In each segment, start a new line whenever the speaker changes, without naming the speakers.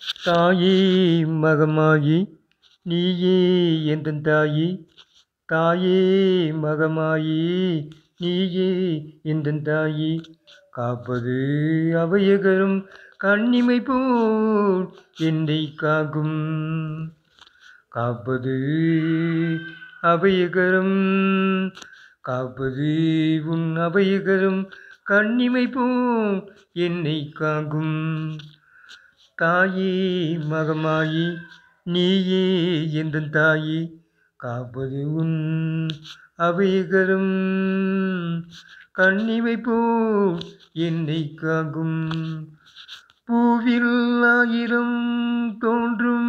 தாயே மகமாயி நீயே எந்தன் தாயி தாயே மகமாயி நீயே எந்தன் தாயி காப்பது அவையகரும் கண்ணிமை போல் என்னை காக்கும் காப்பது அவையகரும் காப்பது உன் அவையகரும் கண்ணிமை போல் என்னை காக்கும் தாயே மகமாயி நீயே எந்தன் தாயி காப்பது உன் அவைகரும் கண்ணிமை போல் என்னை காக்கும் பூவில் ஆயிரம் தோன்றும்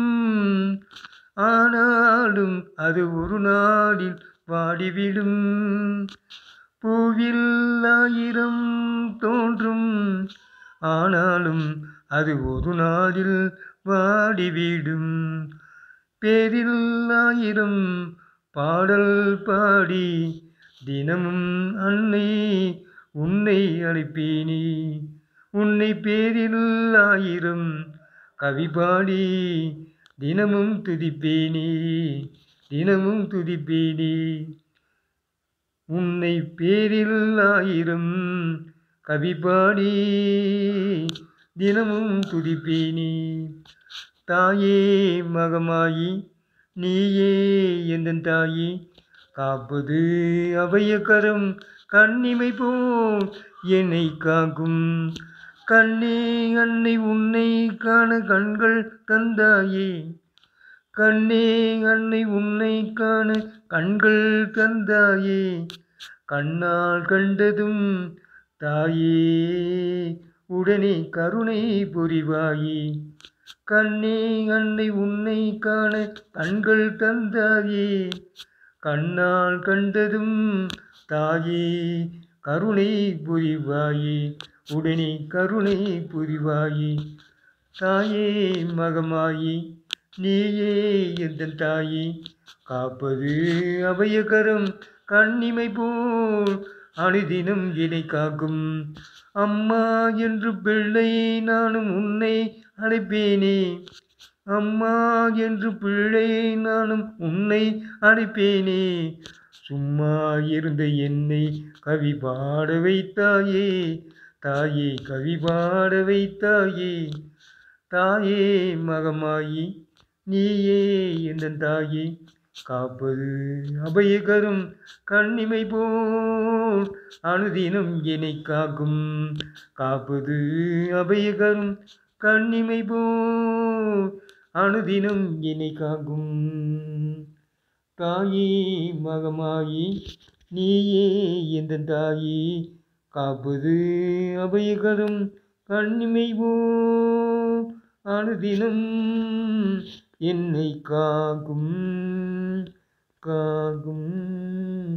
ஆனாலும் அது ஒரு நாளில் வாடிவிடும் பூவில் ஆயிரம் தோன்றும் ஆனாலும் அது ஒரு நாளில் வாடிவிடும் பேரில் ஆயிரம் பாடல் பாடி தினமும் அன்னை உன்னை அழைப்பேனே உன்னை பேரில் ஆயிரம் கவி பாடி தினமும் துதிப்பேனே தினமும் துதிப்பேனே உன்னை பேரில் ஆயிரம் கவி பாடி தினமும் துதிப்பேனே தாயே மகமாயி நீயே எந்தன் தாயி காப்பது அவையக்கரம் கண்ணிமை போல் என்னை காக்கும் கண்ணே அன்னை உன்னை காண கண்கள் தந்தாயே கண்ணே அன்னை உன்னை காண கண்கள் தந்தாயே கண்ணால் கண்டதும் தாயே உடனே கருணை புரிவாயே கண்ணே அன்னை உன்னை காண கண்கள் தந்தாயே கண்ணால் கண்டதும் தாயே கருணை புரிவாயே உடனே கருணை புரிவாயே தாயே மகமாயி நீயே எந்தன் தாயி காப்பது அபயகரம் கண்ணிமை போல் அனுதினம் இணை காக்கும் அம்மா என்று பிள்ளை நானும் உன்னை அழைப்பேனே அம்மா என்று பிள்ளை நானும் உன்னை அழைப்பேனே சும்மா இருந்த என்னை கவி பாட வைத்தாயே தாயே கவி பாட வைத்தாயே தாயே மகமாயி நீயே எந்தன் தாயே காப்பது அபயகரும் கண்ணிமை போல் அனுதினம் என்னை காக்கும் காப்பது அபயகரும் கண்ணிமை போல் அனுதினம் என்னை காக்கும் தாயே மகமாயி நீயே எந்தன் தாயே காப்பது அபயகரும் கண்ணிமை போல் அனுதினம் என்னை காக்கும் காக்கும்